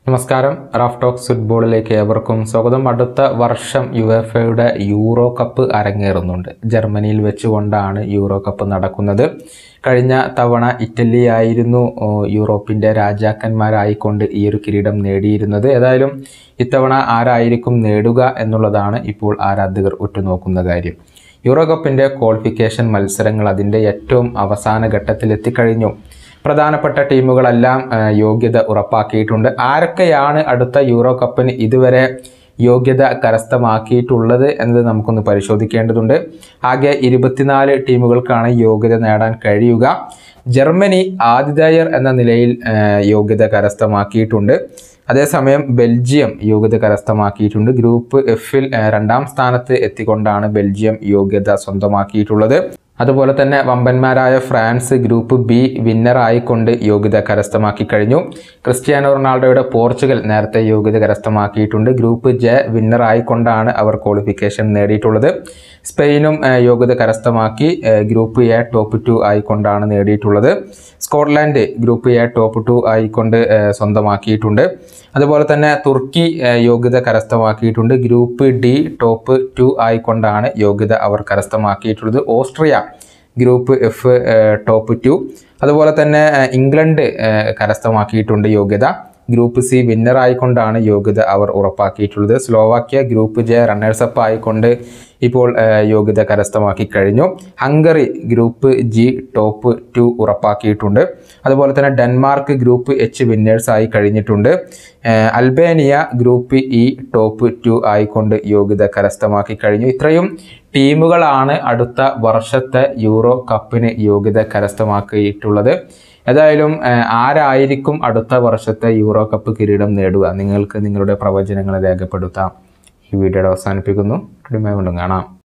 നമസ്കാരം Raf talks ഫുട്ബോളിലേക്ക് ഏവർക്കും സ്വാഗതം അടുത്ത വർഷം യു എഫ് എയുടെ യൂറോ കപ്പ് അരങ്ങേറുന്നുണ്ട് ജർമ്മനിയിൽ വെച്ചുകൊണ്ടാണ് യൂറോ കപ്പ് നടക്കുന്നത് കഴിഞ്ഞ തവണ ഇറ്റലി ആയിരുന്നു ഓ, യൂറോപ്പിൻ്റെ രാജാക്കന്മാരായിക്കൊണ്ട് ഈ ഒരു കിരീടം നേടിയിരുന്നത് ഏതായാലും ഇത്തവണ ആരായിരിക്കും നേടുക എന്നുള്ളതാണ് ഇപ്പോൾ ആരാധകർ ഉറ്റുനോക്കുന്ന കാര്യം യൂറോ കപ്പിൻ്റെ ക്വാളിഫിക്കേഷൻ മത്സരങ്ങൾ അതിൻ്റെ ഏറ്റവും അവസാന ഘട്ടത്തിൽ എത്തിക്കഴിഞ്ഞു പ്രധാനപ്പെട്ട ടീമുകളെല്ലാം ആ, യോഗ്യത ഉറപ്പാക്കിയിട്ടുണ്ട് ആരൊക്കെയാണ് അടുത്ത യൂറോ കപ്പിന് ഇതുവരെ യോഗ്യത കരസ്ഥമാക്കിയിട്ടുള്ളത് എന്നത് നമുക്കൊന്ന് പരിശോധിക്കേണ്ടതുണ്ട് ആകെ ഇരുപത്തിനാല് ടീമുകൾക്കാണ് യോഗ്യത നേടാൻ കഴിയുക ജർമ്മനി ആതിഥേയർ എന്ന നിലയിൽ ആ, യോഗ്യത കരസ്ഥമാക്കിയിട്ടുണ്ട് അതേസമയം ബെൽജിയം യോഗ്യത കരസ്ഥമാക്കിയിട്ടുണ്ട് ഗ്രൂപ്പ് എഫിൽ ആ, രണ്ടാം സ്ഥാനത്ത് എത്തിക്കൊണ്ടാണ് ബെൽജിയം യോഗ്യത സ്വന്തമാക്കിയിട്ടുള്ളത് അതുപോലെ തന്നെ വമ്പന്മാരായ ഫ്രാൻസ് ഗ്രൂപ്പ് ബി വിന്നറായിക്കൊണ്ട് യോഗ്യത കരസ്ഥമാക്കി കഴിഞ്ഞു ക്രിസ്ത്യാനോ റൊണാൾഡോയുടെ പോർച്ചുഗൽ നേരത്തെ യോഗ്യത കരസ്ഥമാക്കിയിട്ടുണ്ട് ഗ്രൂപ്പ് ജെ വിന്നറായിക്കൊണ്ടാണ് അവർ ക്വാളിഫിക്കേഷൻ നേടിയിട്ടുള്ളത് സ്പെയിനും ഏഹ്, യോഗ്യത കരസ്ഥമാക്കി ഏഹ്, ഗ്രൂപ്പ് എ ടോപ്പ് ടു ആയിക്കൊണ്ടാണ് നേടിയിട്ടുള്ളത് Scotland group A top two ആയിക്കൊണ്ട് ഏഹ്, സ്വന്തമാക്കിയിട്ടുണ്ട് അതുപോലെ തന്നെ തുർക്കി ഏഹ്, യോഗ്യത കരസ്ഥമാക്കിയിട്ടുണ്ട് ഗ്രൂപ്പ് ഡി ടോപ്പ് ടു ആയിക്കൊണ്ടാണ് യോഗ്യത അവർ കരസ്ഥമാക്കിയിട്ടുള്ളത് Austria group F top two അതുപോലെ തന്നെ ഏഹ്, ഇംഗ്ലണ്ട് ഏഹ്, കരസ്ഥമാക്കിയിട്ടുണ്ട് യോഗ്യത ഗ്രൂപ്പ് സി വിന്നർ ആയിക്കൊണ്ടാണ് യോഗ്യത അവർ ഉറപ്പാക്കിയിട്ടുള്ളത് Slovakia group J runners up ആയിക്കൊണ്ട് ഇപ്പോൾ ഏഹ്, യോഗ്യത കരസ്ഥമാക്കി കഴിഞ്ഞു Hungary group G top two ഉറപ്പാക്കിയിട്ടുണ്ട് അതുപോലെ തന്നെ ഡെൻമാർക്ക് ഗ്രൂപ്പ് എച്ച് വിന്നേഴ്സ് ആയി കഴിഞ്ഞിട്ടുണ്ട് ഏഹ്, Albania group E top two ആയിക്കൊണ്ട് യോഗ്യത കരസ്ഥമാക്കി കഴിഞ്ഞു ഇത്രയും ടീമുകളാണ് അടുത്ത വർഷത്തെ യൂറോ കപ്പിന് യോഗ്യത കരസ്ഥമാക്കിയിട്ടുള്ളത് ഏതായാലും ഏഹ്, ആരായിരിക്കും അടുത്ത വർഷത്തെ യൂറോ കപ്പ് കിരീടം നേടുക നിങ്ങൾക്ക് നിങ്ങളുടെ പ്രവചനങ്ങൾ രേഖപ്പെടുത്താം ഈ വീഡിയോയുടെ അവസാനിപ്പിക്കുന്നു വീണ്ടും കാണാം